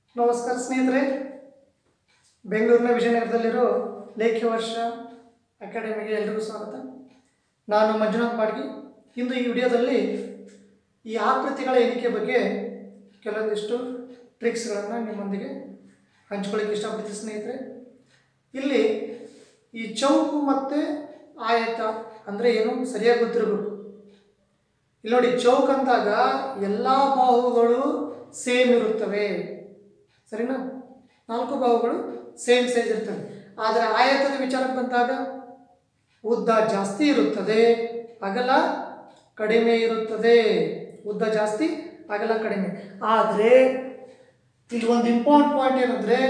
ನಮಸ್ಕಾರ ಸ್ನೇಹಿತರೆ ಬೆಂಗಳೂರಿನ ವಿಜಯನಗರದಲ್ಲಿರೋ ಲೇಖ್ಯ ವರ್ಷ ಅಕಾಡೆಮಿಗೆ ಎಲ್ರಿಗೂ ಸ್ವಾಗತ ನಾನು ಮಂಜುನಾಥ್ ಬಾಡ್ಗಿ ಇಂದು ಈ ವಿಡಿಯೋದಲ್ಲಿ ಈ ಆಕೃತಿಗಳ ಎಣಿಕೆ ಬಗ್ಗೆ ಕೆಲವೊಂದಿಷ್ಟು ಟ್ರಿಕ್ಸ್ಗಳನ್ನು ನಿಮ್ಮೊಂದಿಗೆ ಹಂಚ್ಕೊಳ್ಳಿಕ್ಕೆ ಇಷ್ಟಪಡ್ತೀನಿ ಸ್ನೇಹಿತರೆ ಇಲ್ಲಿ ಈ ಚೌಕು ಮತ್ತು ಆಯತ ಅಂದರೆ ಏನು ಸರಿಯಾಗಿ ಗೊತ್ತಿರಬೇಕು ಇಲ್ಲಿ ನೋಡಿ ಚೌಕ್ ಅಂದಾಗ ಎಲ್ಲ ಬಾಹುಗಳು ಸೇಮ್ ಇರುತ್ತವೆ ಸರಿನಾ ನಾಲ್ಕು ಬಾಹುಗಳು ಸೇಮ್ ಸೈಜ್ ಇರ್ತವೆ ಆದರೆ ಆಯತದ ವಿಚಾರಕ್ಕೆ ಬಂದಾಗ ಉದ್ದ ಜಾಸ್ತಿ ಇರುತ್ತದೆ ಅಗಲ ಕಡಿಮೆ ಇರುತ್ತದೆ ಉದ್ದ ಜಾಸ್ತಿ ಅಗಲ ಕಡಿಮೆ ಆದರೆ ಇಲ್ಲಿ ಒಂದು ಇಂಪಾರ್ಟೆಂಟ್ ಪಾಯಿಂಟ್ ಏನಂದರೆ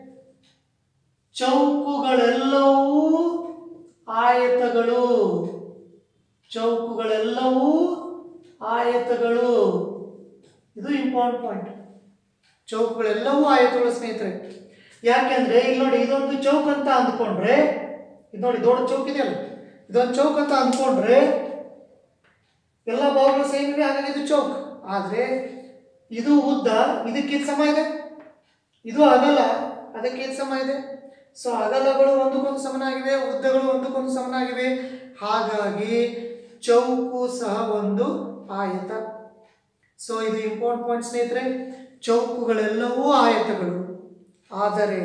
ಚೌಕುಗಳೆಲ್ಲವೂ ಆಯತಗಳು ಚೌಕುಗಳೆಲ್ಲವೂ ಆಯತಗಳು ಇದು ಇಂಪಾರ್ಟೆಂಟ್ ಪಾಯಿಂಟ್ ಚೌಕುಗಳೆಲ್ಲವೂ ಆಯತಗಳು ಸ್ನೇಹಿತರೆ ಯಾಕೆಂದ್ರೆ ಇಲ್ಲಿ ನೋಡಿ ಇದೊಂದು ಚೌಕ್ ಅಂತ ಅಂದ್ಕೊಂಡ್ರೆ ಇದು ನೋಡಿ ದೊಡ್ಡ ಚೌಕ್ ಇದೆಯಲ್ಲ ಇದೊಂದು ಚೌಕ್ ಅಂತ ಅಂದ್ಕೊಂಡ್ರೆ ಎಲ್ಲ ಬಾಹುಗಳು ಸೇಮ್ ಇವೆ ಹಾಗಾಗಿ ಇದು ಚೌಕ್ ಆದರೆ ಇದು ಉದ್ದ ಇದಕ್ಕಿಂತ ಸಮ ಇದೆ ಇದು ಅಗಲ ಅದಕ್ಕಿಂತ ಸಮ ಇದೆ ಸೊ ಅಗಲಗಳು ಒಂದಕ್ಕೊಂದು ಸಮನಾಗಿವೆ ಉದ್ದಗಳು ಒಂದಕ್ಕೊಂದು ಸಮನಾಗಿವೆ ಹಾಗಾಗಿ ಚೌಕು ಸಹ ಒಂದು ಆಯತ ಸೊ ಇದು ಇಂಪಾರ್ಟೆಂಟ್ ಪಾಯಿಂಟ್ ಸ್ನೇಹಿತರೆ ಚೌಕುಗಳೆಲ್ಲವೂ ಆಯತಗಳು ಆದರೆ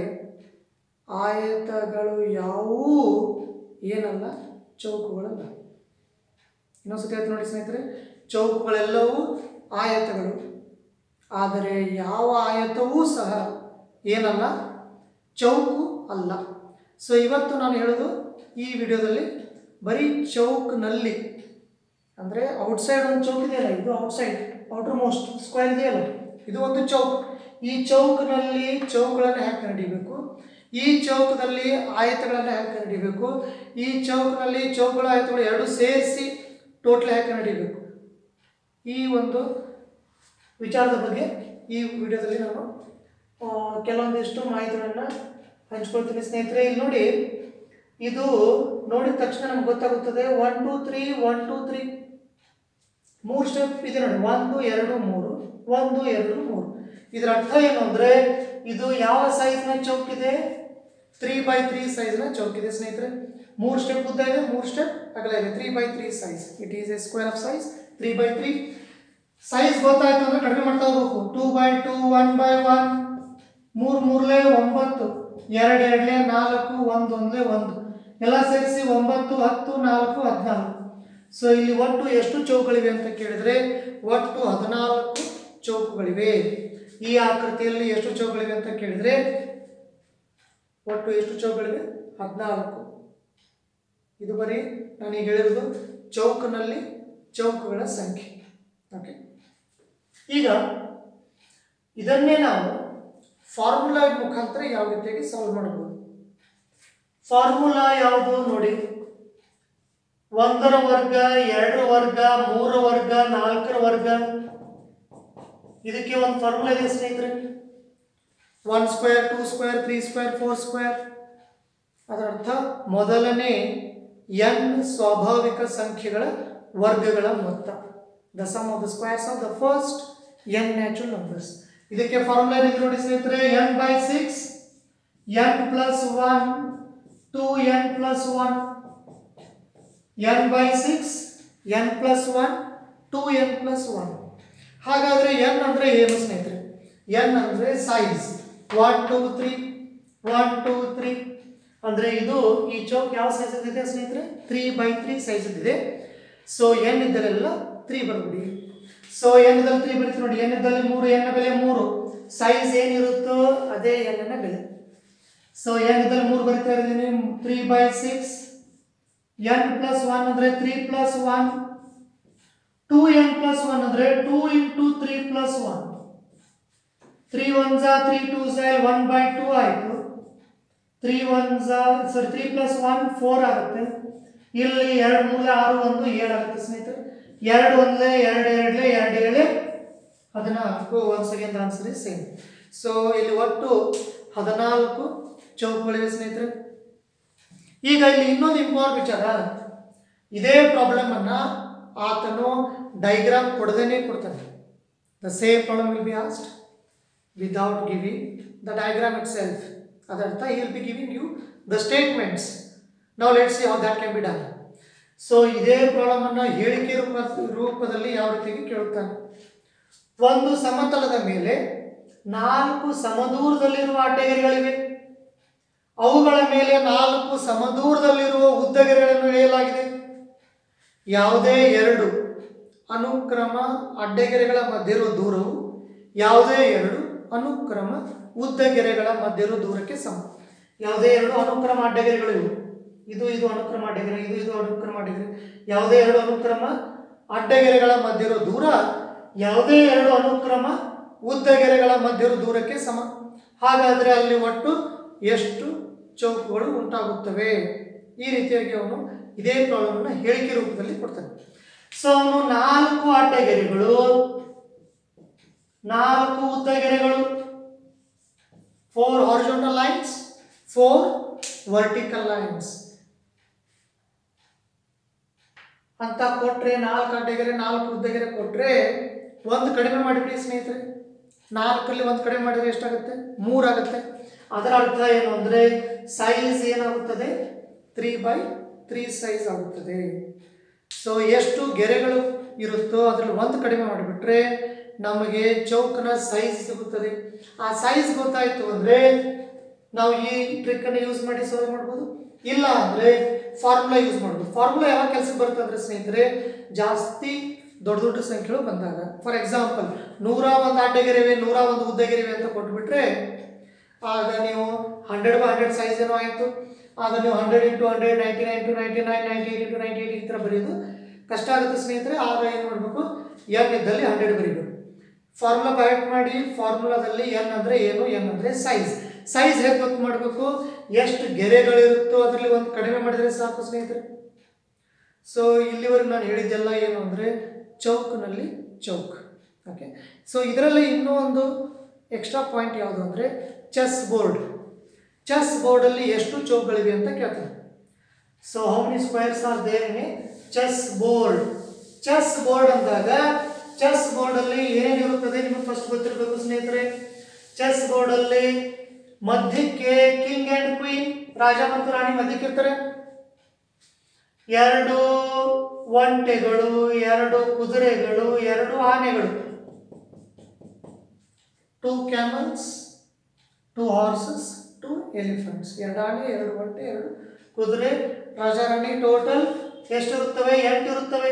ಆಯತಗಳು ಯಾವುವು ಏನಲ್ಲ ಚೌಕುಗಳಲ್ಲ ಇನ್ನೊಂದ್ಸತಿ ಆಯ್ತು ನೋಡಿ ಸ್ನೇಹಿತರೆ ಚೌಕುಗಳೆಲ್ಲವೂ ಆಯತಗಳು ಆದರೆ ಯಾವ ಆಯತವೂ ಸಹ ಏನಲ್ಲ ಚೌಕು ಅಲ್ಲ ಸೊ ಇವತ್ತು ನಾನು ಹೇಳೋದು ಈ ವಿಡಿಯೋದಲ್ಲಿ ಬರೀ ಚೌಕ್ನಲ್ಲಿ ಅಂದರೆ ಔಟ್ಸೈಡ್ ಒಂದು ಚೌಕ್ ಇದೆಯಲ್ಲ ಇದು ಔಟ್ಸೈಡ್ ಔಟರ್ ಮೋಸ್ಟ್ ಸ್ಕ್ವೇರ್ ಇದೆಯಲ್ಲ ಇದು ಒಂದು ಚೌಕ್ ಈ ಚೌಕ್ನಲ್ಲಿ ಚೌಕ್ಗಳನ್ನು ಹ್ಯಾಕ್ ಕಂಡುಹಿಡಿಬೇಕು ಈ ಚೌಕದಲ್ಲಿ ಆಯತಗಳನ್ನು ಹ್ಯಾಕ್ ಕಂಡುಹಿಡಿಬೇಕು ಈ ಚೌಕ್ನಲ್ಲಿ ಚೌಕಗಳು ಆಯತಗಳು ಎರಡು ಸೇರಿಸಿ ಟೋಟಲ್ ಹ್ಯಾಕ್ ಕಂಡುಹಿಡಿಬೇಕು ಈ ಒಂದು ವಿಚಾರದ ಬಗ್ಗೆ ಈ ವಿಡಿಯೋದಲ್ಲಿ ನಾನು ಆ, ಕೆಲವೊಂದಿಷ್ಟು ಮಾಹಿತಿಗಳನ್ನು ಹಂಚ್ಕೊಳ್ತೀನಿ ಸ್ನೇಹಿತರೆ ಇಲ್ಲಿ ನೋಡಿ ಇದು ನೋಡಿದ ತಕ್ಷಣ ನಮ್ಗೆ ಗೊತ್ತಾಗುತ್ತದೆ one two three one two three ಮೂರು ಸ್ಟೆಪ್ ಇದೆ ನೋಡಿ ಒಂದು ಎರಡು ಮೂರು ಒಂದು ಎರಡು ಮೂರು ಇದರ ಅರ್ಥ ಏನು ಅಂದರೆ ಇದು ಯಾವ ಸೈಜ್ನ ಚೌಕ್ ಇದೆ ತ್ರೀ ಬೈ ತ್ರೀ ಸೈಜ್ನ ಚೌಕ್ ಇದೆ ಸ್ನೇಹಿತರೆ ಮೂರು ಸ್ಟೆಪ್ ಉದ್ದ ಇದೆ ಮೂರು ಸ್ಟೆಪ್ ಅಗಲ ಇದೆ three by three size it is a square of size three by three size ಗೊತ್ತಾಯ್ತು ಅಂದರೆ ಕಡಿಮೆ ಮಾಡ್ತಾ ಹೋಗ್ಬೇಕು two by two one by one ಮೂರು ಮೂರಲೇ ಒಂಬತ್ತು ಎರಡು ಎರಡಲೇ ನಾಲ್ಕು ಒಂದು ಒಂದಲೇ ಒಂದು ಎಲ್ಲ ಸೇರಿಸಿ ಒಂಬತ್ತು ಹತ್ತು ನಾಲ್ಕು ಹದಿನಾಲ್ಕು ಸೊ ಇಲ್ಲಿ ಒಟ್ಟು ಎಷ್ಟು ಚೌಕಗಳಿವೆ ಅಂತ ಕೇಳಿದರೆ ಒಟ್ಟು ಹದಿನಾಲ್ಕು ಚೌಕಗಳಿವೆ ಈ ಆಕೃತಿಯಲ್ಲಿ ಎಷ್ಟು ಚೌಕಗಳಿವೆ ಅಂತ ಕೇಳಿದರೆ ಒಟ್ಟು ಎಷ್ಟು ಚೌಕಗಳಿವೆ ಹದಿನಾಲ್ಕು ಇದು ಬರೀ ನಾನೀಗ ಹೇಳಿರೋದು ಚೌಕ್ನಲ್ಲಿ ಚೌಕಗಳ ಸಂಖ್ಯೆ ಓಕೆ ಈಗ ಇದನ್ನೇ ನಾವು ಫಾರ್ಮುಲಾ ಮುಖಾಂತರ ಯಾವ ರೀತಿಯಾಗಿ ಸಾಲ್ವ್ ಮಾಡಬಹುದು ಫಾರ್ಮುಲಾ ಯಾವುದು ನೋಡಿ ಒಂದರ ವರ್ಗ ಎರಡರ ವರ್ಗ ಮೂರರ ವರ್ಗ ನಾಲ್ಕರ ವರ್ಗ ಇದಕ್ಕೆ ಒಂದು ಫಾರ್ಮುಲಾ ಇದೆ ಸ್ನೇಹಿತರೆ one square two square three square four square ಅದರ ಅರ್ಥ ಮೊದಲನೇ ಎನ್ ಸ್ವಾಭಾವಿಕ ಸಂಖ್ಯೆಗಳ ವರ್ಗಗಳ ಮೊತ್ತ the sum of the squares of the first N natural numbers ಇದಕ್ಕೆ ಫಾರ್ಮುಲಾ ಏನಿದೆ ನೋಡಿ ಸ್ನೇಹಿತರೆ N by six N plus one two N plus one N by six N plus one two N plus one ಹಾಗಾದರೆ N ಅಂದರೆ ಏನು ಸ್ನೇಹಿತರೆ N ಅಂದರೆ size one two three one two three ಅಂದರೆ ಇದು ಈ ಚೌಕ್ ಯಾವ ಸೈಜ್ ಇದೆ ಸ್ನೇಹಿತರೆ ತ್ರೀ ಬೈ ತ್ರೀ ಸೈಜ್ ಇದೆ ಸೊ ಎನ್ ಇದ್ದರೆಲ್ಲ ತ್ರೀ ಬರ್ಬಿಡಿ ಸೊ ಎನ್ ಇದ್ದಲ್ಲಿ ತ್ರೀ ಬರೀತೀವಿ ನೋಡಿ ಎನ್ ಇದ್ದಲ್ಲಿ ಮೂರು ಎನ್ನ ಬೆಲೆ ಮೂರು ಸೈಜ್ ಏನಿರುತ್ತೋ ಅದೇ ಎನ್ನ ಬೆಲೆ ಸೊ ಎನ್ ಇದ್ದಲ್ಲಿ ಮೂರು ಬರಿತಾ ಇದ್ದೀನಿ three by six N plus one ಅಂದರೆ three plus one two N plus one ಅಂದರೆ two into three plus one three one ಝಾ ತ್ರೀ ಟೂ ಝಾ ಒನ್ ಬೈ ಟೂ ಆಯಿತು ತ್ರೀ ಒನ್ ಝಾ sorry three plus one four ಆಗುತ್ತೆ ಇಲ್ಲಿ ಎರಡು ಮೂಲೆ ಆರು ಒಂದು ಏಳು ಆಗುತ್ತೆ ಸ್ನೇಹಿತರೆ ಎರಡು ಒಂದಲೇ ಎರಡು ಎರಡಲೇ ಎರಡು ಏಳೆ ಹದಿನಾಲ್ಕು one second answer is same so ಇಲ್ಲಿ ಒಟ್ಟು ಹದಿನಾಲ್ಕು ಚೌಕಗಳಿವೆ ಸ್ನೇಹಿತರೆ ಈಗ ಇಲ್ಲಿ ಇನ್ನೊಂದು ಇಂಪಾರ್ಟೆಂಟ್ ವಿಚಾರ ಇದೇ ಪ್ರಾಬ್ಲಮ್ ಅನ್ನ ಆತನು ಡೈಗ್ರಾಮ್ ಕೊಡದೇನೆ ಕೊಡ್ತಾನೆ the same problem will be asked without giving the diagram itself ಅದರ್ಥ ಈ will be giving you the statements ನಾವು let see how that can be done so ಇದೇ ಪ್ರಾಬ್ಲಮನ್ನು ಹೇಳಿಕೆ ರೂಪ ರೂಪದಲ್ಲಿ ಯಾವ ರೀತಿಯಾಗಿ ಕೇಳುತ್ತಾನೆ ಒಂದು ಸಮತಲದ ಮೇಲೆ ನಾಲ್ಕು ಸಮದೂರದಲ್ಲಿರುವ ಅಡ್ಡಗೆರೆಗಳಿವೆ ಅವುಗಳ ಮೇಲೆ ನಾಲ್ಕು ಸಮದೂರದಲ್ಲಿರುವ ಉದ್ದಗೆರೆಗಳನ್ನು ಎಳೆಯಲಾಗಿದೆ ಯಾವುದೇ ಎರಡು ಅನುಕ್ರಮ ಅಡ್ಡಗೆರೆಗಳ ಮಧ್ಯೆ ಇರುವ ದೂರವು ಯಾವುದೇ ಎರಡು ಅನುಕ್ರಮ ಉದ್ದಗೆರೆಗಳ ಮಧ್ಯೆ ಇರುವ ದೂರಕ್ಕೆ ಸಮ ಯಾವುದೇ ಎರಡು ಅನುಕ್ರಮ ಅಡ್ಡಗೆರೆಗಳಿವೆ ಇದು ಇದು ಅನುಕ್ರಮ ಅಡ್ಡಗೆರೆ ಇದು ಇದು ಅನುಕ್ರಮ ಅಡ್ಡಗೆರೆ ಯಾವುದೇ ಎರಡು ಅನುಕ್ರಮ ಅಡ್ಡಗೆರೆಗಳ ಮಧ್ಯೆ ಇರೋ ದೂರ ಯಾವುದೇ ಎರಡು ಅನುಕ್ರಮ ಉದ್ದಗೆರೆಗಳ ಮಧ್ಯೆ ಇರೋ ದೂರಕ್ಕೆ ಸಮ ಹಾಗಾದರೆ ಅಲ್ಲಿ ಒಟ್ಟು ಎಷ್ಟು ಚೌಕಗಳು ಉಂಟಾಗುತ್ತವೆ ಈ ರೀತಿಯಾಗಿ ಅವನು ಇದೇ ಪ್ರಾಬ್ಲಮ್ನ ಹೇಳಿಕೆ ರೂಪದಲ್ಲಿ ಕೊಡ್ತಾನೆ ಸೊ ಅವನು ನಾಲ್ಕು ಅಡ್ಡಗೆರೆಗಳು ನಾಲ್ಕು ಉದ್ದಗೆರೆಗಳು four horizontal lines four vertical lines ಅಂತ ಕೊಟ್ರೆ ನಾಲ್ಕು ಅಡ್ಡಗೆರೆ ನಾಲ್ಕು ಉದ್ದಗೆರೆ ಕೊಟ್ರೆ ಒಂದು ಕಡಿಮೆ ಮಾಡಿಬಿಡಿ ಸ್ನೇಹಿತರೆ ನಾಲ್ಕರಲ್ಲಿ ಒಂದು ಕಡಿಮೆ ಮಾಡಿದ್ರೆ ಎಷ್ಟಾಗುತ್ತೆ ಮೂರಾಗುತ್ತೆ ಅದರ ಅರ್ಥ ಏನು ಅಂದರೆ ಸೈಜ್ ಏನಾಗುತ್ತದೆ ತ್ರೀ ಬೈ ತ್ರೀ ಸೈಜ್ ಆಗುತ್ತದೆ ಸೊ ಎಷ್ಟು ಗೆರೆಗಳು ಇರುತ್ತೋ ಅದರಲ್ಲಿ ಒಂದು ಕಡಿಮೆ ಮಾಡಿಬಿಟ್ರೆ ನಮಗೆ ಚೌಕನ ಸೈಜ್ ಸಿಗುತ್ತದೆ ಆ ಸೈಜ್ ಗೊತ್ತಾಯಿತು ಅಂದರೆ ನಾವು ಈ ಟ್ರಿಕ್ಕನ್ನು ಯೂಸ್ ಮಾಡಿ ಸಾಲ್ವ್ ಮಾಡ್ಬೋದು ಇಲ್ಲ ಅಂದರೆ ಫಾರ್ಮುಲಾ ಯೂಸ್ ಮಾಡ್ಬೋದು ಫಾರ್ಮುಲಾ ಯಾವಾಗ ಕೆಲಸಕ್ಕೆ ಬರುತ್ತೆ ಅಂದರೆ ಸ್ನೇಹಿತರೆ ಜಾಸ್ತಿ ದೊಡ್ಡ ದೊಡ್ಡ ಸಂಖ್ಯೆಗಳು ಬಂದಾಗ ಫಾರ್ ಎಕ್ಸಾಂಪಲ್ ನೂರ ಒಂದು ಅಡ್ಡಗೆರೆವೆ ನೂರ ಒಂದು ಉದ್ದಗೆರೆವೆ ಅಂತ ಕೊಟ್ಬಿಟ್ರೆ ಆಗ ನೀವು ಹಂಡ್ರೆಡ್ ಬೈ ಹಂಡ್ರೆಡ್ ಸೈಜ್ ಏನೋ ಆಯಿತು ಆಗ ನೀವು hundred into hundred ninety nine to ninety nine ninety eight into ninety eight ಈ ಥರ ಬರೆಯೋದು ಕಷ್ಟ ಆಗುತ್ತೆ ಸ್ನೇಹಿತರೆ ಆಗ ಏನು ಮಾಡಬೇಕು ಎನ್ ಇದ್ದಲ್ಲಿ ಹಂಡ್ರೆಡ್ ಬರೀಬೇಕು ಫಾರ್ಮುಲಾ ಬೈಟ್ ಮಾಡಿ ಫಾರ್ಮುಲಾದಲ್ಲಿ ಎನ್ ಅಂದರೆ ಏನು ಎನ್ ಅಂದರೆ ಸೈಜ್ ಸೈಜ್ ಹೇಗೆ ಗೊತ್ತು ಮಾಡಬೇಕು ಎಷ್ಟು ಗೆರೆಗಳಿರುತ್ತೋ ಅದರಲ್ಲಿ ಒಂದು ಕಡಿಮೆ ಮಾಡಿದರೆ ಸಾಕು ಸ್ನೇಹಿತರೆ ಸೊ ಇಲ್ಲಿವರೆಗೆ ನಾನು ಹೇಳಿದ್ದೆಲ್ಲ ಏನು ಅಂದರೆ ಚೌಕ್ನಲ್ಲಿ ಚೌಕ್ ಓಕೆ ಸೊ ಇದರಲ್ಲಿ ಇನ್ನೂ ಒಂದು ಎಕ್ಸ್ಟ್ರಾ ಪಾಯಿಂಟ್ ಯಾವುದು ಅಂದರೆ ಚೆಸ್ ಬೋರ್ಡ್ ಚೆಸ್ ಬೋರ್ಡಲ್ಲಿ ಎಷ್ಟು ಚೌಕ್ಗಳಿವೆ ಅಂತ ಕೇಳ್ತಾರೆ so how many squares are there in a chess board chess board ಅಂದಾಗ ಚೆಸ್ ಬೋರ್ಡಲ್ಲಿ ಏನೇನಿರುತ್ತದೆ ನಿಮಗೆ ಫಸ್ಟ್ ಗೊತ್ತಿರಬೇಕು ಸ್ನೇಹಿತರೆ ಚೆಸ್ ಬೋರ್ಡಲ್ಲಿ ಮಧ್ಯಕ್ಕೆ ಕಿಂಗ್ ಆ್ಯಂಡ್ ಕ್ವೀನ್ ರಾಜ ಮತ್ತು ರಾಣಿ ಮಧ್ಯಕ್ಕೆ ಇರ್ತಾರೆ ಎರಡು ಒಂಟೆಗಳು ಎರಡು ಕುದುರೆಗಳು ಎರಡು ಆನೆಗಳು two camels two horses two elephants ಎರಡು ಆನೆ ಎರಡು ಒಂಟೆ ಎರಡು ಕುದುರೆ ರಾಜಾರಾಣಿ ಟೋಟಲ್ ಎಷ್ಟು ಇರುತ್ತವೆ ಎಂಟು ಇರುತ್ತವೆ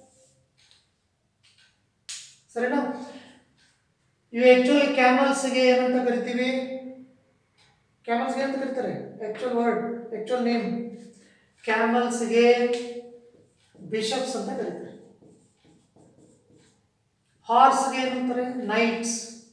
ಸರಿನಾ ಇವು ಆ್ಯಕ್ಚುಲಿ ಕ್ಯಾಮಲ್ಸ್ಗೆ ಏನಂತ ಕರಿತೀವಿ ಕ್ಯಾಮಲ್ಸ್ಗೆ ಅಂತ ಕರೀತಾರೆ ಆ್ಯಕ್ಚುಲ್ ವರ್ಡ್ ಆ್ಯಕ್ಚುಲ್ ನೇಮ್ ಕ್ಯಾಮಲ್ಸ್ಗೆ ಬಿಷಪ್ಸ್ ಅಂತ ಕರೀತಾರೆ ಹಾರ್ಸ್ಗೆ ಏನಂತಾರೆ ನೈಟ್ಸ್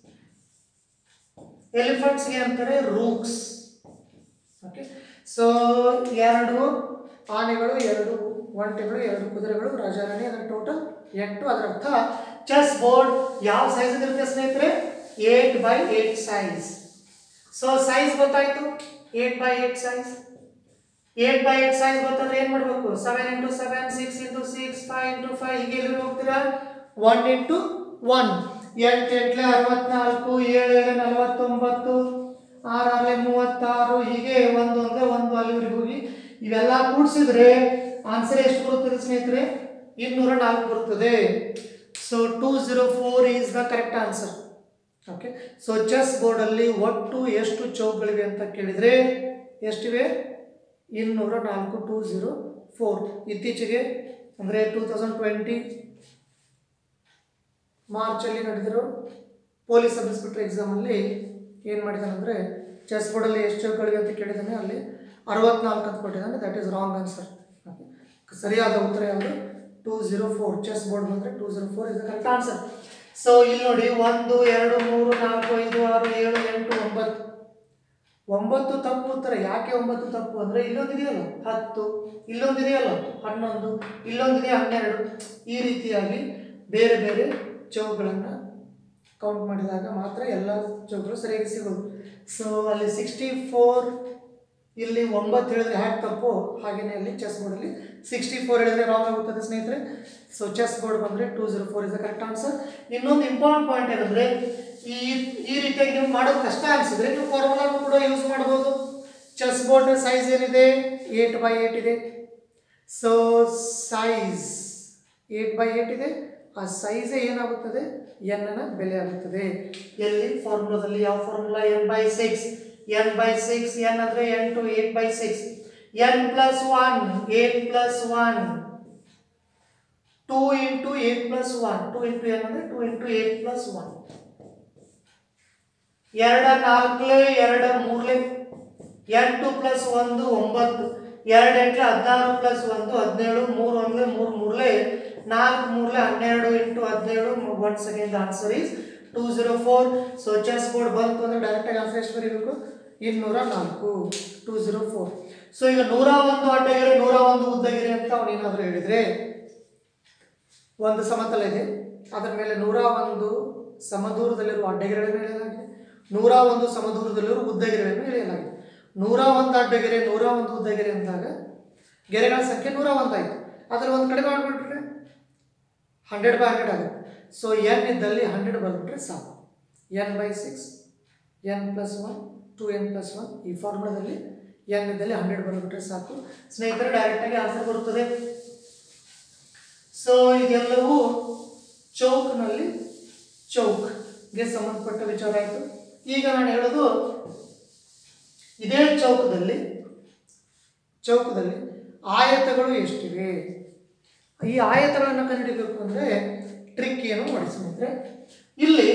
ಎಲಿಫೆಂಟ್ಸ್ಗೆ ಅಂತಾರೆ ರೂಕ್ಸ್ ಓಕೆ ಸೊ ಎರಡು ಆನೆಗಳು ಎರಡು ಒಂಟೆಗಳು ಎರಡು ಕುದುರೆಗಳು ರಾಜಾರಾಣಿ ಅದರ ಟೋಟಲ್ ಎಂಟು ಅದರ ಅರ್ಥ ಚೆಸ್ ಬೋರ್ಡ್ ಯಾವ ಸೈಜ್ ಇರುತ್ತೆ ಸ್ನೇಹಿತರೆ eight by eight size so size ಗೊತ್ತಾಯ್ತು eight by eight size eight by eight size ಗೊತ್ತಾದ್ರೆ ಏನು ಮಾಡಬೇಕು seven into seven six into six five into five ಹೀಗೆ ಎಲ್ಲಿ ಹೋಗ್ತೀರಾ ಒನ್ ಇಂಟು ಒನ್ ಎಂಟು ಎಂಟ್ಲೆ ಅರವತ್ನಾಲ್ಕು ಏಳು ಏಳು ನಲವತ್ತೊಂಬತ್ತು ಆರು ಆರಲೆ ಮೂವತ್ತಾರು ಹೀಗೆ ಒಂದು ಅಂದರೆ ಒಂದು ಅಲ್ಲಿವರೆಗೆ ಹೋಗಿ ಇವೆಲ್ಲ ಕೂಡಿಸಿದ್ರೆ ಆನ್ಸರ್ ಎಷ್ಟು ಬರುತ್ತದೆ ಸ್ನೇಹಿತರೆ ಇನ್ನೂರ ನಾಲ್ಕು ಬರುತ್ತದೆ so two zero four is the correct answer okay so chess ಬೋರ್ಡಲ್ಲಿ ಒಟ್ಟು ಎಷ್ಟು ಚೌಕ್ಗಳಿವೆ ಅಂತ ಕೇಳಿದರೆ ಎಷ್ಟಿವೆ ಇನ್ನೂರ ನಾಲ್ಕು ಟೂ ಝೀರೋ ಫೋರ್ ಇತ್ತೀಚೆಗೆ ಅಂದರೆ ಟೂ ತೌಸಂಡ್ ಟ್ವೆಂಟಿ ಮಾರ್ಚಲ್ಲಿ ನಡೆದಿರೋ ಪೊಲೀಸ್ ಸಬ್ ಇನ್ಸ್ಪೆಕ್ಟರ್ ಎಕ್ಸಾಮಲ್ಲಿ ಏನು ಮಾಡಿದ್ದಾನೆ ಅಂದರೆ ಚೆಸ್ ಬೋರ್ಡಲ್ಲಿ ಎಷ್ಟು ಚೌಕ್ಗಳಿವೆ ಅಂತ ಕೇಳಿದ್ದಾನೆ ಅಲ್ಲಿ ಅರವತ್ನಾಲ್ಕು ಅಂತ ಕೊಟ್ಟಿದ್ದಾನೆ ದಟ್ ಈಸ್ ರಾಂಗ್ ಆನ್ಸರ್ ಸರಿಯಾದ ಉತ್ತರ ಯಾವುದು two zero four chess board ಬಂದರೆ two zero four is the correct answer so ಇಲ್ಲಿ ನೋಡಿ ಒಂದು ಎರಡು ಮೂರು ನಾಲ್ಕು ಐದು ಆರು ಏಳು ಎಂಟು ಒಂಬತ್ತು ಒಂಬತ್ತು ತಪ್ಪು ಉತ್ತರ ಯಾಕೆ ಒಂಬತ್ತು ತಪ್ಪು ಅಂದರೆ ಇಲ್ಲೊಂದು ಇದೆಯಲ್ಲ ಹತ್ತು ಇಲ್ಲೊಂದು ಇದೆಯಲ್ಲ ಹನ್ನೊಂದು ಇಲ್ಲೊಂದಿದೆ ಹನ್ನೆರಡು ಈ ರೀತಿಯಾಗಿ ಬೇರೆ ಬೇರೆ ಚೌಕ್ಗಳನ್ನು ಕೌಂಟ್ ಮಾಡಿದಾಗ ಮಾತ್ರ ಎಲ್ಲ ಚೌಕಗಳು ಸರಿಯಾಗಿ ಸಿಗೋದು ಸೊ ಅಲ್ಲಿ ಸಿಕ್ಸ್ಟಿ ಫೋರ್ ಇಲ್ಲಿ ಒಂಬತ್ತು ಹೇಳಿದ್ರೆ ಹ್ಯಾಕ್ ತಪ್ಪು ಹಾಗೆಯೇ ಅಲ್ಲಿ ಚೆಸ್ ಬೋರ್ಡಲ್ಲಿ ಸಿಕ್ಸ್ಟಿ ಫೋರ್ ಹೇಳಿದ್ರೆ ರಾಂಗ್ ಆಗುತ್ತದೆ ಸ್ನೇಹಿತರೆ ಸೊ ಚೆಸ್ ಬೋರ್ಡ್ ಬಂದರೆ two zero four is the correct answer ಇನ್ನೊಂದು ಇಂಪಾರ್ಟೆಂಟ್ ಪಾಯಿಂಟ್ ಏನಂದರೆ ಈ ಈ ರೀತಿಯಾಗಿ ನೀವು ಮಾಡೋದು ಕಷ್ಟ ಅನಿಸಿದ್ರೆ ನೀವು ಫಾರ್ಮುಲಾನು ಕೂಡ ಯೂಸ್ ಮಾಡ್ಬೋದು ಚೆಸ್ ಬೋರ್ಡ್ನ ಸೈಜ್ ಏನಿದೆ ಏಟ್ ಬೈ ಏಟ್ ಇದೆ so size eight by eight ಇದೆ ಆ ಸೈಜೇ ಏನಾಗುತ್ತದೆ ಎನ್ ನ ಬೆಲೆ ಆಗುತ್ತದೆ ಎಲ್ಲಿ ಫಾರ್ಮುಲಾದಲ್ಲಿ ಯಾವ formula n by six n by six ಎನ್ ಅಂದರೆ n to eight by six N plus one eight plus one two into eight plus one two into n ಅಂದರೆ two into eight plus one ಎರಡ ನಾಲ್ಕಲೆ ಎರಡ ಮೂರ್ಲೆ ಎಂಟು plus ಒಂದು ಒಂಬತ್ತು ಎರಡು ಎಂಟ್ಲೆ ಹದಿನಾರು ಪ್ಲಸ್ ಒಂದು ಹದಿನೇಳು ಮೂರು ಒಂದ್ಲೆ ಮೂರು ಮೂರ್ಲೆ ನಾಲ್ಕು ಮೂರ್ಲೆ ಹನ್ನೆರಡು ಇಂಟು ಹದಿನೇಳು one second answer is two zero four so chess board ಬಂತು ಅಂದರೆ ಡೈರೆಕ್ಟಾಗಿ ಆನ್ಸರ್ ಎಷ್ಟು ಬರೀಬೇಕು ಇನ್ನೂರ ನಾಲ್ಕು ಟೂ ಜೀರೋ ಫೋರ್ ಸೊ ಈಗ ನೂರ ಒಂದು ಅಡ್ಡಗೆರೆ ನೂರ ಒಂದು ಉದ್ದಗೆರೆ ಅಂತ ಅವನೇನಾದರೂ ಹೇಳಿದರೆ ಒಂದು ಸಮತಲ ಇದೆ ಅದರ ಮೇಲೆ ನೂರ ಒಂದು ಸಮದೂರದಲ್ಲಿರುವ ಅಡ್ಡಗೆರೆಗಳನ್ನು ಎಳೆಯಲಾಗಿದೆ ನೂರ ಒಂದು ಸಮದೂರದಲ್ಲಿರುವ ಉದ್ದಗೆರೆಗಳನ್ನು ಎಳೆಯಲಾಗಿದೆ ನೂರ ಒಂದು ಅಡ್ಡಗೆರೆ ನೂರ ಒಂದು ಉದ್ದಗೆರೆ ಅಂದಾಗ ಗೆರೆಗಳ ಸಂಖ್ಯೆ ನೂರ ಒಂದಾಯಿತು ಅದರಲ್ಲಿ ಒಂದು ಕಡಿಮೆ ಮಾಡಿಬಿಟ್ರೆ ಹಂಡ್ರೆಡ್ ಬೈ ಹಂಡ್ರೆಡ್ ಆಗುತ್ತೆ ಸೊ ಎನ್ ಇದ್ದಲ್ಲಿ ಹಂಡ್ರೆಡ್ ಬಂದುಬಿಟ್ರೆ ಸಾಕು n by six N plus one two n plus one ಈ ಫಾರ್ಮುಲಾದಲ್ಲಿ ಎನ್ ಇದ್ದಲ್ಲಿ ಹಂಡ್ರೆಡ್ ಬಂದುಬಿಟ್ರೆ ಸಾಕು ಸ್ನೇಹಿತರೆ ಡೈರೆಕ್ಟಾಗಿ ಆನ್ಸರ್ ಬರುತ್ತದೆ ಸೊ ಇದೆಲ್ಲವೂ ಚೌಕ್ನಲ್ಲಿ ಚೌಕ್ಗೆ ಸಂಬಂಧಪಟ್ಟ ವಿಚಾರ ಆಯಿತು ಈಗ ನಾನು ಹೇಳೋದು ಇದೇ ಚೌಕದಲ್ಲಿ ಚೌಕದಲ್ಲಿ ಆಯತಗಳು ಎಷ್ಟಿವೆ ಈ ಆಯತಗಳನ್ನು ಕಂಡುಹಿಡಿಬೇಕು ಅಂದರೆ ಟ್ರಿಕ್ ಏನು ಮಾಡಿ ಸ್ನೇಹಿತರೆ ಇಲ್ಲಿ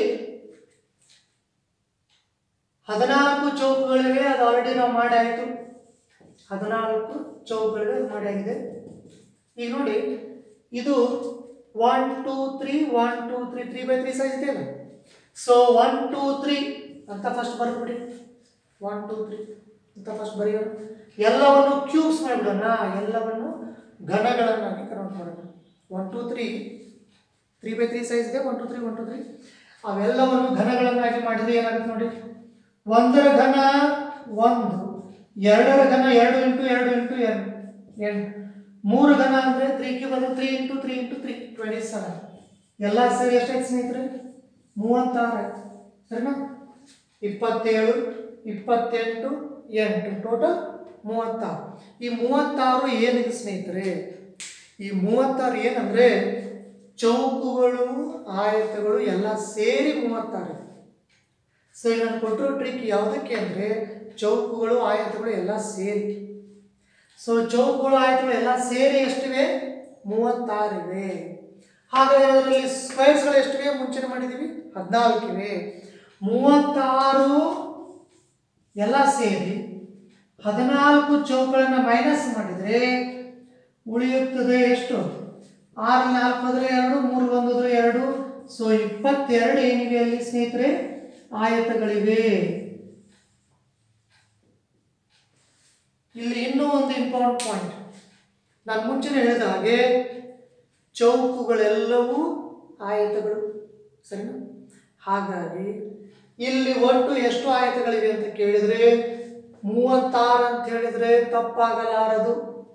ಹದಿನಾಲ್ಕು ಚೌಕಗಳಿವೆ ಅದು ಆಲ್ರೆಡಿ ನಾವು ಮಾಡಿ ಆಯಿತು ಹದಿನಾಲ್ಕು ಚೌಕಗಳಿವೆ ಅದು ಮಾಡಿ ಆಗಿದೆ ಈಗ ನೋಡಿ ಇದು one two three one two three three by three size ಇದೆಯಲ್ಲ ಸೊ ಒನ್ ಟೂ ತ್ರೀ ಅಂತ ಫಸ್ಟ್ ಬರ್ಬಿಡಿ ಒನ್ ಟೂ ತ್ರೀ ಅಂತ ಫಸ್ಟ್ ಬರೆಯೋಣ ಎಲ್ಲವನ್ನು ಕ್ಯೂಬ್ಸ್ ಮಾಡಿಬಿಡೋಣ ಎಲ್ಲವನ್ನು ಘನಗಳನ್ನಾಗಿ ಕನ್ವರ್ಟ್ ಮಾಡೋಣ one two three three by three size ಇದೆ one two three one two three ಅವೆಲ್ಲವನ್ನು ಘನಗಳನ್ನಾಗಿ ಮಾಡಿದ್ರೆ ಏನಾಗುತ್ತೆ ನೋಡಿ ಒಂದರ ಘನ ಒಂದು ಎರಡರ ಘನ ಎರಡು ಇಂಟು ಎರಡು ಇಂಟು ಎರಡು ಎಂಟು ಮೂರು ಘನ ಅಂದರೆ ತ್ರೀ ಕ್ಯೂಬ್ ಅಂದರೆ three into three into three twenty seven ಎಲ್ಲ ಸೇರಿ ಎಷ್ಟಾಯ್ತು ಸ್ನೇಹಿತರೆ ಮೂವತ್ತಾರು ಆಯ್ತು ಸರಿನಾ ಇಪ್ಪತ್ತೇಳು ಇಪ್ಪತ್ತೆಂಟು ಎಂಟು ಟೋಟಲ್ ಮೂವತ್ತಾರು ಈ ಮೂವತ್ತಾರು ಏನಿದೆ ಸ್ನೇಹಿತರೆ ಈ ಮೂವತ್ತಾರು ಏನಂದರೆ ಚೌಕುಗಳು ಆಯತಗಳು ಎಲ್ಲ ಸೇರಿ ಮೂವತ್ತಾರು ಇದೆ ಸೊ ಈಗ ನಾನು ಕೊಟ್ಟಿರೋ ಟ್ರಿಕ್ ಯಾವುದಕ್ಕೆ ಅಂದರೆ ಚೌಕುಗಳು ಆಯತಗಳು ಎಲ್ಲ ಸೇರಿ ಸೊ ಚೌಕುಗಳು ಆಯತಗಳು ಎಲ್ಲ ಸೇರಿ ಎಷ್ಟಿವೆ ಮೂವತ್ತಾರಿವೆ ಹಾಗಾದರೆ ಅದರಲ್ಲಿ ಸ್ಕ್ವೇರ್ಸ್ಗಳು ಎಷ್ಟಿವೆ ಮುಂಚೆನೆ ಮಾಡಿದ್ದೀವಿ ಹದಿನಾಲ್ಕಿವೆ ಮೂವತ್ತಾರು ಎಲ್ಲ ಸೇರಿ ಹದಿನಾಲ್ಕು ಚೌಕಗಳನ್ನು ಮೈನಸ್ ಮಾಡಿದರೆ ಉಳಿಯುತ್ತದೆ ಎಷ್ಟು ಆರು ನಾಲ್ಕು ಅಂದರೆ ಎರಡು ಮೂರು ಒಂದು ಅಂದರೆ ಎರಡು ಸೊ ಇಪ್ಪತ್ತೆರಡು ಏನಿವೆ ಅಲ್ಲಿ ಸ್ನೇಹಿತರೆ ಆಯತಗಳಿವೆ ಇಲ್ಲಿ ಇನ್ನೂ ಒಂದು ಇಂಪಾರ್ಟೆಂಟ್ ಪಾಯಿಂಟ್ ನಾನು ಮುಂಚೆನೇ ಹೇಳಿದ ಹಾಗೆ ಚೌಕುಗಳೆಲ್ಲವೂ ಆಯತಗಳು ಸರಿನಾ ಹಾಗಾಗಿ ಇಲ್ಲಿ ಒಟ್ಟು ಎಷ್ಟು ಆಯತಗಳಿವೆ ಅಂತ ಕೇಳಿದರೆ ಮೂವತ್ತಾರು ಅಂತ ಹೇಳಿದರೆ ತಪ್ಪಾಗಲಾರದು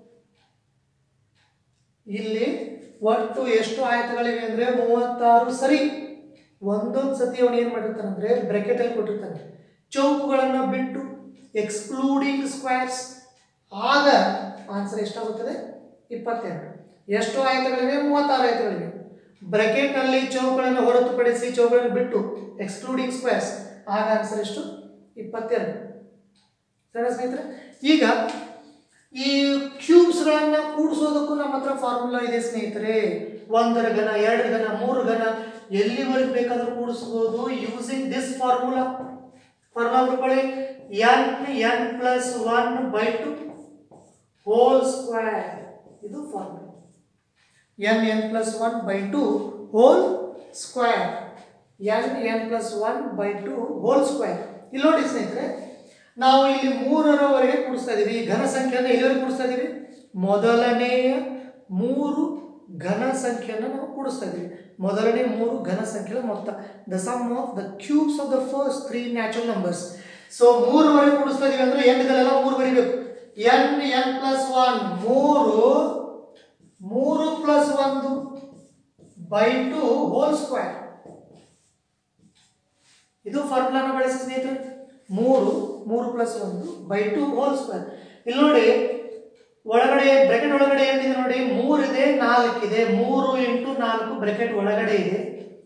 ಇಲ್ಲಿ ಒಟ್ಟು ಎಷ್ಟು ಆಯತಗಳಿವೆ ಅಂದರೆ ಮೂವತ್ತಾರು ಸರಿ ಒಂದೊಂದು ಸತಿ ಅವನು ಏನು ಮಾಡಿರ್ತಾನಂದ್ರೆ ಬ್ರೆಕೆಟಲ್ಲಿ ಕೊಟ್ಟಿರ್ತಾನೆ ಚೌಕುಗಳನ್ನು ಬಿಟ್ಟು ಎಕ್ಸ್ಕ್ಲೂಡಿಂಗ್ ಸ್ಕ್ವೇರ್ಸ್ ಆಗ ಆನ್ಸರ್ ಎಷ್ಟಾಗುತ್ತದೆ ಇಪ್ಪತ್ತೆರಡು ಎಷ್ಟು ಆಯತಗಳಿವೆ ಮೂವತ್ತಾರು ಆಯತಗಳಿವೆ ಬ್ರೆಕೆಟ್ನಲ್ಲಿ ಚೌಕಗಳನ್ನು ಹೊರತುಪಡಿಸಿ ಚೌಕಗಳನ್ನು ಬಿಟ್ಟು ಎಕ್ಸ್ಕ್ಲೂಡಿಂಗ್ ಸ್ಕ್ವೇರ್ಸ್ ಆಗ ಆನ್ಸರ್ ಎಷ್ಟು ಇಪ್ಪತ್ತೆರಡು ಸರಿ ಸ್ನೇಹಿತರೆ ಈಗ ಈ ಕ್ಯೂಬ್ಸ್ಗಳನ್ನು ಕೂಡಿಸೋದಕ್ಕೂ ನಮ್ಮ ಹತ್ರ ಫಾರ್ಮುಲಾ ಇದೆ ಸ್ನೇಹಿತರೆ ಒಂದರ ಘನ ಎರಡರ ಘನ ಮೂರು ಘನ ಎಲ್ಲಿವರೆಗೆ ಬೇಕಾದರೂ ಕೂಡಿಸ್ಬೋದು ಯೂಸಿಂಗ್ ದಿಸ್ ಫಾರ್ಮುಲಾ ಫಾರ್ಮುಲಾ ಬರ್ಕೊಳ್ಳಿ n n plus one by two whole square ಇದು formula n n plus one by two whole square n n plus one by two whole square ಇಲ್ಲಿ ನೋಡಿ ಸ್ನೇಹಿತರೆ ನಾವು ಇಲ್ಲಿ ಮೂರರವರೆಗೆ ಕೂಡಿಸ್ತಾ ಇದ್ದೀವಿ ಈ ಘನ ಸಂಖ್ಯೆಯನ್ನು ಎಲ್ಲಿವರೆಗೆ ಕೂಡಿಸ್ತಾ ಇದ್ದೀವಿ ಮೊದಲನೆಯ ಮೂರು ಘನ ಸಂಖ್ಯೆಯನ್ನು ನಾವು ಕೂಡಿಸ್ತಾ ಇದ್ದೀವಿ ಮೊದಲನೇ ಮೂರು ಘನ ಸಂಖ್ಯೆಗಳ ಮೊತ್ತ the sum of the cubes of the first three natural numbers so ಮೂರುವರೆಗೆ ಕೂಡಿಸ್ತಾ ಇದೀವಿ ಅಂದರೆ ಎಂಟದಲ್ಲೆಲ್ಲ ಮೂರು ಬರಿಬೇಕು ಎನ್ ಎನ್ ಪ್ಲಸ್ ಒನ್ ಮೂರು ಮೂರು ಪ್ಲಸ್ ಒಂದು ಬೈ ಟು ಹೋಲ್ ಸ್ಕ್ವೇರ್ ಇದು ಫಾರ್ಮುಲಾನ ಬಳಸಿ ಸ್ನೇಹಿತರೆ ಮೂರು ಮೂರು ಪ್ಲಸ್ ಒಂದು ಬೈ ಟು ಹೋಲ್ ಸ್ಕ್ವೇರ್ ಇಲ್ಲಿ ನೋಡಿ ಒಳಗಡೆ ಬ್ರೆಕೆಟ್ ಒಳಗಡೆ ಏನಿದೆ ನೋಡಿ ಮೂರಿದೆ ನಾಲ್ಕಿದೆ ಮೂರು ಇಂಟು ನಾಲ್ಕು ಬ್ರೆಕೆಟ್ ಒಳಗಡೆ ಇದೆ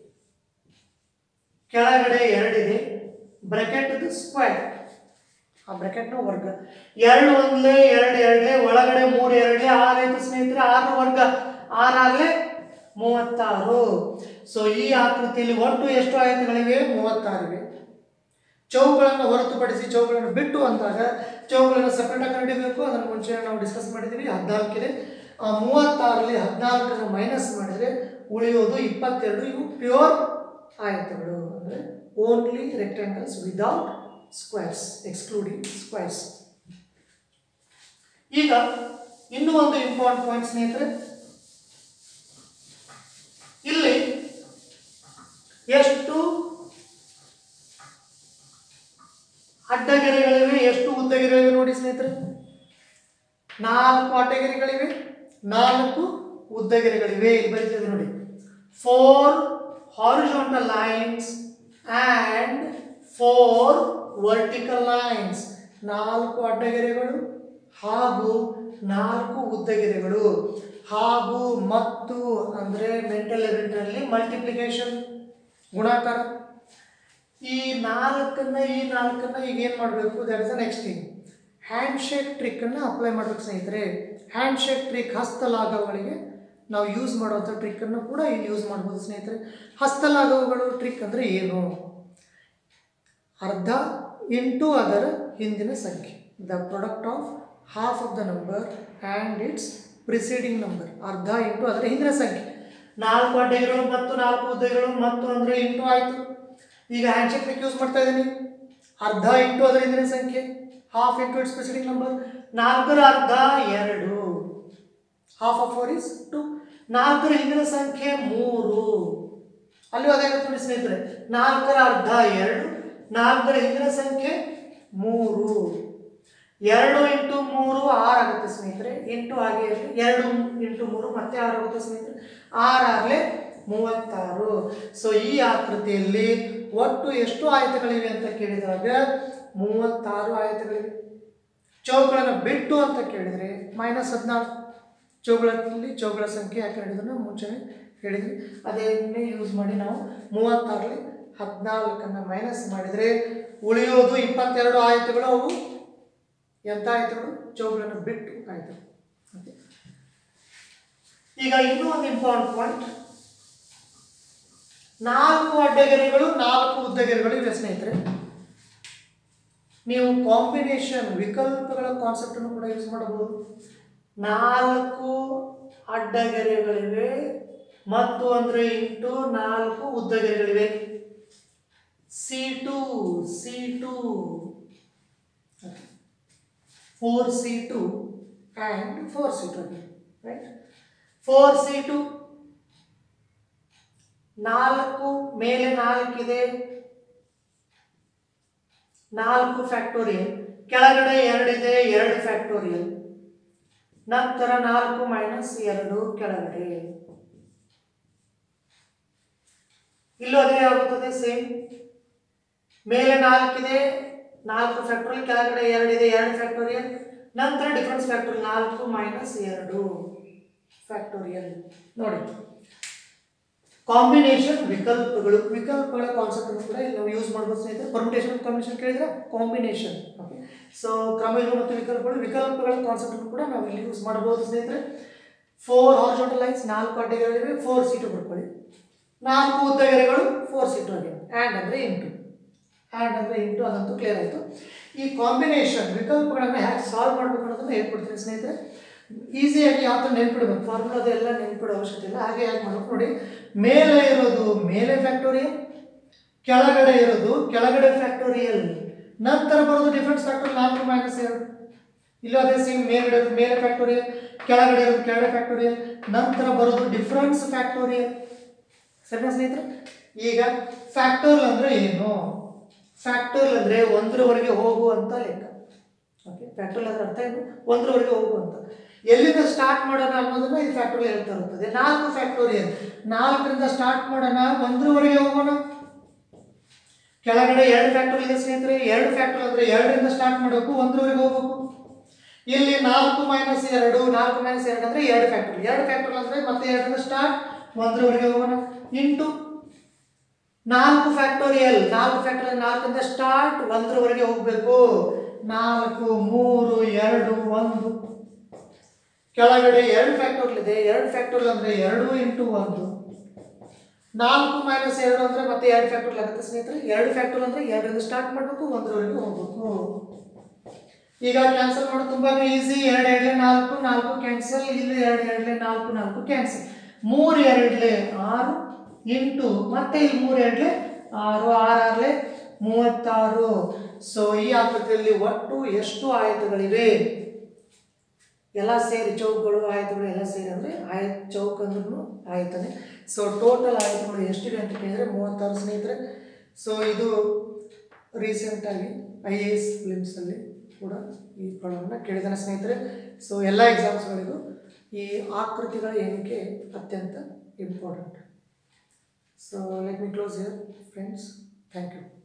ಕೆಳಗಡೆ ಎರಡಿದೆ ಬ್ರೆಕೆಟ್ ಸ್ಕ್ವೇರ್ ಆ ಬ್ರೆಕೆಟ್ನ ವರ್ಗ ಎರಡು ಒಂದ್ಲೆ ಎರಡು ಎರಡ್ಲೆ ಒಳಗಡೆ ಮೂರು ಎರಡ್ಲೆ ಆರು ಆಯ್ತು ಸ್ನೇಹಿತರೆ ಆರು ವರ್ಗ ಆರಾರ್ಲೆ ಮೂವತ್ತಾರು ಸೊ ಈ ಆಕೃತಿಯಲ್ಲಿ ಒಟ್ಟು ಎಷ್ಟು ಆಯತಗಳಿವೆ ಮೂವತ್ತಾರಿವೆ ಚೌಕಗಳನ್ನು ಹೊರತುಪಡಿಸಿ ಚೌಕಗಳನ್ನು ಬಿಟ್ಟು ಅಂದಾಗ ಚೌಕಗಳನ್ನು ಸಪ್ರೇಟಾಗಿ ಕಂಡಿಡಬೇಕು ಅದನ್ನು ಮುಂಚೆ ನಾವು ಡಿಸ್ಕಸ್ ಮಾಡಿದ್ದೀವಿ ಹದಿನಾಲ್ಕಿದೆ ಆ ಮೂವತ್ತಾರಲ್ಲಿ ಹದಿನಾಲ್ಕನ್ನು ಮೈನಸ್ ಮಾಡಿದರೆ ಉಳಿಯೋದು ಇಪ್ಪತ್ತೆರಡು ಇವು ಪ್ಯೂರ್ ಆಯತಗಳು ಅಂದರೆ only rectangles without squares excluding squares ಈಗ ಇನ್ನೂ ಒಂದು ಇಂಪಾರ್ಟೆಂಟ್ ಪಾಯಿಂಟ್ ಸ್ನೇಹಿತರೆ ಇಲ್ಲಿ ಎಷ್ಟು ಅಡ್ಡಗೆರೆಗಳಿವೆ ಎಷ್ಟು ಉದ್ದಗೆರೆಗಳಿವೆ ನೋಡಿ ಸ್ನೇಹಿತರೆ ನಾಲ್ಕು ಅಡ್ಡಗೆರೆಗಳಿವೆ ನಾಲ್ಕು ಉದ್ದಗೆರೆಗಳಿವೆ ಇಲ್ಲಿ ಬರೀತದೆ ನೋಡಿ four horizontal lines and four vertical lines ನಾಲ್ಕು ಅಡ್ಡಗೆರೆಗಳು ಹಾಗೂ ನಾಲ್ಕು ಉದ್ದಗೆರೆಗಳು ಹಾಗೂ ಮತ್ತು ಅಂದರೆ ಮೆಂಟಲ್ ಎಬಿಲಿಟಿನಲ್ಲಿ ಮಲ್ಟಿಪ್ಲಿಕೇಶನ್ ಗುಣಾಕಾರ ಈ ನಾಲ್ಕನ್ನ ಈ ನಾಲ್ಕನ್ನ ಈಗ ಏನು ಮಾಡಬೇಕು that is the next thing hand shake ಟ್ರಿಕ್ಕನ್ನು ಅಪ್ಲೈ ಮಾಡಬೇಕು ಸ್ನೇಹಿತರೆ ಹ್ಯಾಂಡ್ ಶೇಕ್ ಟ್ರಿಕ್ ಹಸ್ತಲಾಘವಗಳಿಗೆ ನಾವು ಯೂಸ್ ಮಾಡುವಂಥ ಟ್ರಿಕ್ಕನ್ನು ಕೂಡ ಇಲ್ಲಿ ಯೂಸ್ ಮಾಡ್ಬೋದು ಸ್ನೇಹಿತರೆ ಹಸ್ತಲಾಘವಗಳು ಟ್ರಿಕ್ ಅಂದರೆ ಏನು ಅರ್ಧ ಇಂಟು ಅದರ ಹಿಂದಿನ ಸಂಖ್ಯೆ the product of half of the number and its preceding number ಅರ್ಧ ಇಂಟು ಅದರ ಹಿಂದಿನ ಸಂಖ್ಯೆ ನಾಲ್ಕು ಅಡ್ಡೆಗಳು ಮತ್ತು ನಾಲ್ಕು ಉದ್ದಗಳು ಮತ್ತು ಅಂದರೆ ಇಂಟು ಆಯಿತು ಈಗ ಹ್ಯಾಂಡ್ಶೇಕ್ ಟ್ರಿಕ್ ಯೂಸ್ ಮಾಡ್ತಾ ಇದ್ದೀನಿ ಅರ್ಧ ಇಂಟು ಅದರ ಹಿಂದಿನ ಸಂಖ್ಯೆ half into its preceding number ನಾಲ್ಕರ ಅರ್ಧ ಎರಡು half of four is two ನಾಲ್ಕರ ಹಿಂದಿನ ಸಂಖ್ಯೆ ಮೂರು ಅಲ್ಲೂ ಅದೇ ನೋಡಿ ಸ್ನೇಹಿತರೆ ನಾಲ್ಕರ ಅರ್ಧ ಎರಡು ನಾಲ್ಕರ ಹಿಂದಿನ ಸಂಖ್ಯೆ ಮೂರು ಎರಡು ಇಂಟು ಮೂರು ಆರು ಆಗುತ್ತೆ ಸ್ನೇಹಿತರೆ ಇಂಟು ಹಾಗೆ ಇರಲಿ. ಎರಡು ಇಂಟು ಮೂರು ಮತ್ತೆ ಆರು ಆಗುತ್ತೆ ಸ್ನೇಹಿತರೆ ಆರಾಗಲೇ ಮೂವತ್ತಾರು ಸೊ ಈ ಆಕೃತಿಯಲ್ಲಿ ಒಟ್ಟು ಎಷ್ಟು ಆಯತಗಳಿವೆ ಅಂತ ಕೇಳಿದಾಗ ಮೂವತ್ತಾರು ಆಯತಗಳಿವೆ ಚೌಕಗಳನ್ನು ಬಿಟ್ಟು ಅಂತ ಕೇಳಿದರೆ ಮೈನಸ್ ಹದಿನಾಲ್ಕು ಚೌಕಗಳಲ್ಲಿ ಚೌಕಗಳ ಸಂಖ್ಯೆ ಯಾಕೆ ಹೇಳಿದ್ರು ಮುಂಚೆನೇ ಹೇಳಿದ್ವಿ ಅದನ್ನೇ ಯೂಸ್ ಮಾಡಿ ನಾವು ಮೂವತ್ತಾರಲ್ಲಿ ಹದಿನಾಲ್ಕನ್ನು ಮೈನಸ್ ಮಾಡಿದರೆ ಉಳಿಯೋದು ಇಪ್ಪತ್ತೆರಡು ಆಯತಗಳು ಅವು ಎಂಥ ಆಯತಗಳು ಚೌಕಗಳನ್ನು ಬಿಟ್ಟು ಆಯಿತು ಓಕೆ ಈಗ ಇನ್ನೂ ಒಂದು ಇಂಪಾರ್ಟೆಂಟ್ ಪಾಯಿಂಟ್ ನಾಲ್ಕು ಅಡ್ಡಗೆರೆಗಳು ನಾಲ್ಕು ಉದ್ದಗೆರೆಗಳು ಇವೆ ಸ್ನೇಹಿತರೆ ನೀವು ಕಾಂಬಿನೇಷನ್ ವಿಕಲ್ಪಗಳ ಕಾನ್ಸೆಪ್ಟನ್ನು ಕೂಡ ಯೂಸ್ ಮಾಡಬಹುದು ನಾಲ್ಕು ಅಡ್ಡಗೆರೆಗಳಿವೆ ಮತ್ತು ಅಂದರೆ ಇಂಟು ನಾಲ್ಕು ಉದ್ದಗೆರೆಗಳಿವೆ C two C two four C two and four C two right four C two ನಾಲ್ಕು ಮೇಲೆ ನಾಲ್ಕಿದೆ ನಾಲ್ಕು ಫ್ಯಾಕ್ಟೋರಿಯಲ್ ಕೆಳಗಡೆ ಎರಡಿದೆ ಎರಡು ಫ್ಯಾಕ್ಟೋರಿಯಲ್ ನಂತರ ನಾಲ್ಕು ಮೈನಸ್ ಎರಡು ಕೆಳಗಡೆ ಇಲ್ಲೂ ಅದೇ ಆಗುತ್ತದೆ ಸೇಮ್ ಮೇಲೆ ನಾಲ್ಕಿದೆ ನಾಲ್ಕು ಫ್ಯಾಕ್ಟೋರಿಯಲ್ ಕೆಳಗಡೆ ಎರಡಿದೆ ಎರಡು ಫ್ಯಾಕ್ಟೋರಿಯಲ್ ನಂತರ ಡಿಫರೆನ್ಸ್ ಫ್ಯಾಕ್ಟೋರಿಯಲ್ ನಾಲ್ಕು ಮೈನಸ್ ಎರಡು ಫ್ಯಾಕ್ಟೋರಿಯಲ್ ನೋಡಿ ಕಾಂಬಿನೇಷನ್ ವಿಕಲ್ಪಗಳು ವಿಕಲ್ಪಗಳ ಕಾನ್ಸೆಪ್ಟ್ ಕೂಡ ಇಲ್ಲಿ ನಾವು ಯೂಸ್ ಮಾಡ್ಬೋದು ಸ್ನೇಹಿತರೆ ಪರ್ಮಿಟೇಷನ್ ಕಾಂಬಿನೇಷನ್ ಕೇಳಿದ್ರೆ ಕಾಂಬಿನೇಷನ್ ಓಕೆ ಸೊ ಕ್ರಮಗಳು ಮತ್ತು ವಿಕಲ್ಪಗಳು ವಿಕಲ್ಪಗಳ ಕಾನ್ಸೆಪ್ಟ್ ಕೂಡ ನಾವು ಇಲ್ಲಿ ಯೂಸ್ ಮಾಡ್ಬೋದು ಸ್ನೇಹಿತರೆ ಫೋರ್ ಹಾರ್ಜೋಟಲ್ ಲೈನ್ಸ್ ನಾಲ್ಕು ಅಡ್ಡಗೆರೆಗಳಿವೆ ಫೋರ್ ಸೀಟು ಬರ್ಕೊಳ್ಳಿ ನಾಲ್ಕು ಉದ್ದಗೆರೆಗಳು ಫೋರ್ ಸೀಟು ಆಗಿದೆ ಆ್ಯಂಡ್ ಅಂದರೆ ಇಂಟು ಆ್ಯಂಡ್ ಅಂದರೆ ಇಂಟು ಅದಂತೂ ಕ್ಲಿಯರ್ ಆಯಿತು ಈ ಕಾಂಬಿನೇಷನ್ ವಿಕಲ್ಪಗಳನ್ನು ಹೇಗೆ ಸಾಲ್ವ್ ಮಾಡಬೇಕು ಅನ್ನೋದನ್ನು ಹೇಳ್ಕೊಡ್ತೀನಿ ಸ್ನೇಹಿತರೆ ಈಸಿಯಾಗಿ ಯಾವ ಥರ ನೆನ್ಪಿಡ್ಬೇಕು ಫಾರ್ಮುಲಾದ ಎಲ್ಲ ನೆನ್ಪಿಡೋ ಅವಶ್ಯಕತೆ ಇಲ್ಲ ಹಾಗೆ ಯಾಕೆ ಮಾಡ್ಬೇಕು ನೋಡಿ ಮೇಲೆ ಇರೋದು ಮೇಲೆ ಫ್ಯಾಕ್ಟೋರಿಯಲ್ ಕೆಳಗಡೆ ಇರೋದು ಕೆಳಗಡೆ ಫ್ಯಾಕ್ಟೋರಿಯಲ್ ನಂತರ ಬರೋದು ಡಿಫ್ರೆನ್ಸ್ ಫ್ಯಾಕ್ಟೋರಿಯಲ್ ನಾಲ್ಕು ಮೈನಸ್ ಎರಡು ಇಲ್ಲೂ ಅದೇ ಸೇಮ್ ಮೇಲ್ಗಡೆ ಇರೋದು ಮೇಲೆ ಫ್ಯಾಕ್ಟೋರಿಯಲ್ ಕೆಳಗಡೆ ಇರೋದು ಕೆಳಗಡೆ ಫ್ಯಾಕ್ಟೋರಿಯಲ್ ನಂತರ ಬರೋದು ಡಿಫ್ರೆನ್ಸ್ ಫ್ಯಾಕ್ಟೋರಿಯಲ್ ಸರಿನಾ ಸ್ನೇಹಿತರೆ ಈಗ ಫ್ಯಾಕ್ಟೋರಿಯಲ್ ಅಂದರೆ ಏನು ಫ್ಯಾಕ್ಟೋರಿಯಲ್ ಅಂದರೆ ಒಂದರವರೆಗೆ ಹೋಗುವಂಥ ಲೆಕ್ಕ ಓಕೆ ಫ್ಯಾಕ್ಟೋರಿಯಲ್ ಅಂದ್ರೆ ಅರ್ಥ ಏನು ಒಂದರವರೆಗೆ ಹೋಗುವಂಥ ಎಲ್ಲಿಂದ ಸ್ಟಾರ್ಟ್ ಮಾಡೋಣ ಅನ್ನೋದನ್ನ ಇದು ಫ್ಯಾಕ್ಟೋರಿಯಲ್ ಹೇಳ್ತಾ ಇರ್ತದೆ ನಾಲ್ಕು ಫ್ಯಾಕ್ಟೋರಿಯಲ್ ನಾಲ್ಕರಿಂದ ಸ್ಟಾರ್ಟ್ ಮಾಡೋಣ ಒಂದರವರೆಗೆ ಹೋಗೋಣ ಕೆಳಗಡೆ ಎರಡು ಫ್ಯಾಕ್ಟರ್ ಇದೆ ಸ್ನೇಹಿತರೆ ಎರಡು ಫ್ಯಾಕ್ಟರ್ ಅಂದರೆ ಎರಡರಿಂದ ಸ್ಟಾರ್ಟ್ ಮಾಡಬೇಕು ಒಂದರವರೆಗೆ ಹೋಗ್ಬೇಕು ಇಲ್ಲಿ ನಾಲ್ಕು ಮೈನಸ್ ಎರಡು ನಾಲ್ಕು ಮೈನಸ್ ಎರಡು ಅಂದರೆ ಎರಡು ಫ್ಯಾಕ್ಟರ್ ಎರಡು ಫ್ಯಾಕ್ಟರ್ ಅಂದರೆ ಮತ್ತೆ ಎರಡರಿಂದ ಸ್ಟಾರ್ಟ್ ಒಂದರವರೆಗೆ ಹೋಗೋಣ ಇಂಟು ನಾಲ್ಕು ಫ್ಯಾಕ್ಟೋರಿಯಲ್ ನಾಲ್ಕು ಫ್ಯಾಕ್ಟೋರಿಯಲ್ ನಾಲ್ಕರಿಂದ ಸ್ಟಾರ್ಟ್ ಒಂದರವರೆಗೆ ಹೋಗಬೇಕು ನಾಲ್ಕು ಮೂರು ಎರಡು ಒಂದು ಕೆಳಗಡೆ ಎರಡು ಫ್ಯಾಕ್ಟೋರಿಯಲ್ ಇದೆ ಎರಡು ಫ್ಯಾಕ್ಟೋರಿಯಲ್ ಅಂದರೆ ಎರಡು ಇಂಟು ಒಂದು ನಾಲ್ಕು ಮೈನಸ್ ಎರಡು ಅಂದರೆ ಮತ್ತೆ ಎರಡು ಫ್ಯಾಕ್ಟೋರಿಯಲ್ ಆಗುತ್ತೆ ಸ್ನೇಹಿತರೆ ಎರಡು ಫ್ಯಾಕ್ಟೋರಿಯಲ್ ಅಂದರೆ ಎರಡರಿಂದ ಸ್ಟಾರ್ಟ್ ಮಾಡಬೇಕು ಒಂದರವರೆಗೆ ಹೋಗ್ಬೇಕು ಈಗ ಕ್ಯಾನ್ಸಲ್ ಮಾಡೋದು ತುಂಬಾ ಈಸಿ ಎರಡು ಎರಡಲೆ ನಾಲ್ಕು ನಾಲ್ಕು ಕ್ಯಾನ್ಸಲ್ ಇಲ್ಲಿ ಎರಡು ಎರಡಲೆ ನಾಲ್ಕು ನಾಲ್ಕು ಕ್ಯಾನ್ಸಲ್ ಮೂರು ಎರಡಲೆ ಆರು ಎಂಟು ಮತ್ತೆ ಇಲ್ಲಿ ಮೂರು ಎರಡಲೆ ಆರು ಆರು ಆರಲೆ ಮೂವತ್ತಾರು ಸೊ ಈ ಆಕೃತಿಯಲ್ಲಿ ಒಟ್ಟು ಎಷ್ಟು ಆಯತಗಳಿವೆ ಎಲ್ಲ ಸೇರಿ ಚೌಕಗಳು ಆಯತಗಳು ಎಲ್ಲ ಸೇರಿ ಅಂದರೆ ಆಯ ಚೌಕ ಅಂದ್ರೂ ಆಯ್ತಾನೆ ಸೊ ಟೋಟಲ್ ಆಯತಗಳು ಎಷ್ಟಿವೆ ಅಂತ ಕೇಳಿದರೆ ಮೂವತ್ತಾರು ಸ್ನೇಹಿತರೆ ಸೊ ಇದು ರೀಸೆಂಟಾಗಿ ಐ ಎ ಎಸ್ ಫಿಲಿಮ್ಸಲ್ಲಿ ಕೂಡ ಈ ಪ್ರಾಬ್ಲಮ್ನ ಕೇಳಿದ್ದಾನೆ ಸ್ನೇಹಿತರೆ ಸೊ ಎಲ್ಲ ಎಕ್ಸಾಮ್ಸ್ಗಳಿಗೂ ಈ ಆಕೃತಿಗಳ ಎಣಿಕೆ ಅತ್ಯಂತ important so let me close here friends thank you